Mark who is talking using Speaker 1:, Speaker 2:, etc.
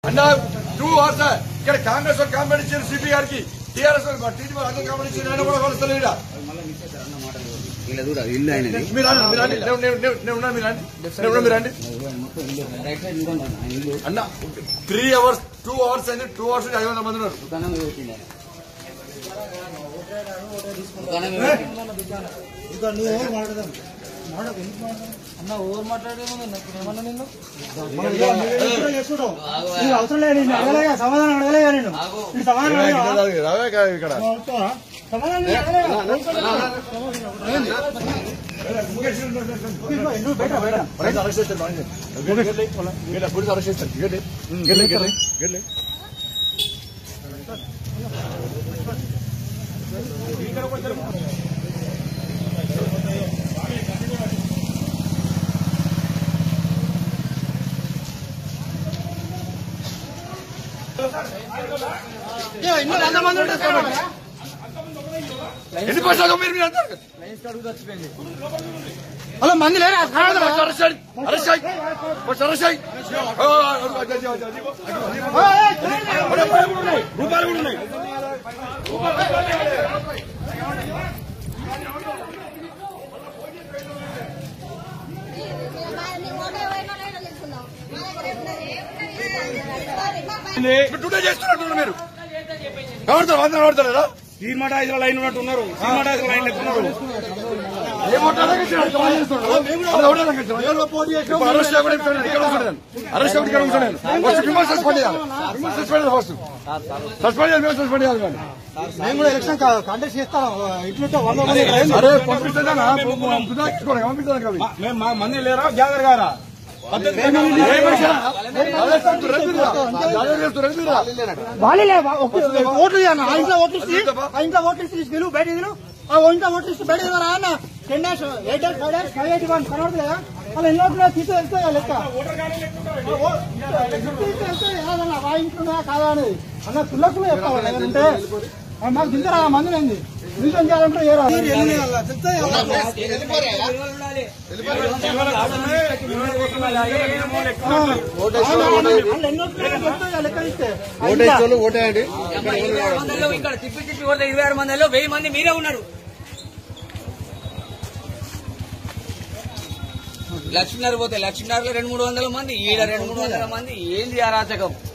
Speaker 1: అన్న two hours ఇక్కడ కాంగ్రెస్ వాళ్ళు కామెంట్ ఇచ్చారు సిపి గారికి టీఆర్ఎస్ టీడీపీ అందరూ కామెంట్ ఇచ్చారు ఆయన కూడా కలుస్తలేదు ఈడ.
Speaker 2: ఇలా చూడ ఇల్లు ఆయనది
Speaker 1: మీరు రండి, మీరు రండి. నేను- నేను- నేను- నేను ఉన్నాను, మీరు రండి. నేను ఉన్నాను, మీరు రండి.
Speaker 2: మొత్తం ఇల్లు రైట్ సైడ్ చూడండి ఆయన ఇల్లు
Speaker 1: అన్న త్రీ అవర్స్ టూ అవర్స్ అయింది టూ అవర్స్ ఐదు వందల మంది ఉన్నారు
Speaker 2: దుకాణం పెట్టింది ఆయన దుకాణం పెట్టింది
Speaker 3: ఇక నువ్వు ఎవరు మాట్లాడదాం మాట్లాడు ఎందుకు మాట్లాడదాం అన్న ఎవరు మాట్లాడేమో ఏమన్నా నిన్ను చేసుకుంటావు నీకు అవసరం లేదు నేను అడగలేగా సమాధానం అడగలేగా నేను నీకు సమాధానం అడగలేవా?
Speaker 1: రావే కాదు ఇక్కడ
Speaker 3: నువ్వు అడుగుతావా? సమాధానం నేను అడగలేగా? నువ్వు బయట బయట
Speaker 1: పోలీసు అరెస్ట్ చేస్తారు బాగా చేస్తారు. గెల్లి, గెల్లి. గెల్లి, పోలీసు అరెస్ట్ చేస్తారు గెల్లి. గెల్లి, గెల్లి, గెల్లి. ఎన్ని పైసలు మీరు మీరు అంటారు
Speaker 3: హలో మంది లేరా
Speaker 1: ఫస్ట్ అరెస్ట్ చేయండి. అరెస్ట్ చేయండి. ఫస్ట్ అరెస్ట్ చేయండి. ఓ, అడుగు, అడుగు, అడుగు, అడుగు, అడుగు. రూపాయలు కూడా ఉన్నాయి. రూపాయలు కూడా ఉన్నాయి. మీరు డ్యూటీ చేస్తున్నట్టు మీరు ఎవరితో వందలు పడతారా
Speaker 4: సీమట ఐదు లైన్ ఉన్నట్టు ఉన్నారు సీమట ఐదు లైన్ ఎక్కున్నారు
Speaker 1: ఏం మాట్లాడక అరెస్ట్ చేయకుండా ఇక్కడ కూర్చున్నాను అరెస్ట్ చేయకుండా ఇక్కడ కూర్చున్నాను ఫస్ట్ మిమ్మల్ని సస్పెండ్ చేయాలి మిమ్మల్ని సస్పెండ్ చేయాలి ఫస్ట్ సస్పెండ్ చేయాలి మేము సస్పెండ్ చేయాలి కానీ
Speaker 3: మేము కూడా ఎలక్షన్ కంటెస్ట్ చేస్తాం ఇట్లుంటే వంద మంది
Speaker 1: అరే పంపిస్తానా పంపిస్తాను పంపిస్తాను కవి
Speaker 4: మేము మా మంది లేరా జాగర్ గారా పద్ధతి
Speaker 3: వాళ్ళే ఓట్లు ఇయ్యన్న. ఆ ఇంట్లో ఓట్లు ఇచ్చి ఆ ఇంట్లో ఓట్లు ఇచ్చి తీసుకెళ్ళు బయట దిగు ఆ ఇంట్లో ఓట్లు ఇచ్చి బయట దిగరా అన్న ten dash eight dash five dash five eighty one కనబడలేదా వాళ్ళు ఎన్ని ఓట్లు తీసి వెళ్తాయి లెక్క కాదన్న ఆ ఇంట్లో కాదా అనేది అన్న పిల్లకులు చెప్తావా ఉంటే మాకు దించరా మంది ఏంది నిజం చేయాలంటే ఏ రాదు లెక్క ఇస్తే
Speaker 2: ఓటేస్తోళ్ళు ఓటేయండి
Speaker 5: మందిలో ఇక్కడ తిప్పి తిప్పి కొడితే ఇరవై ఆరు మందిలో వెయ్యి మంది మీరే ఉన్నారు లక్ష్మీనగర్ పోతే లక్ష్మీనగర్ లో రెండు మూడు వందల మంది ఈడ రెండు మూడు వందల మంది ఏంది అరాచకం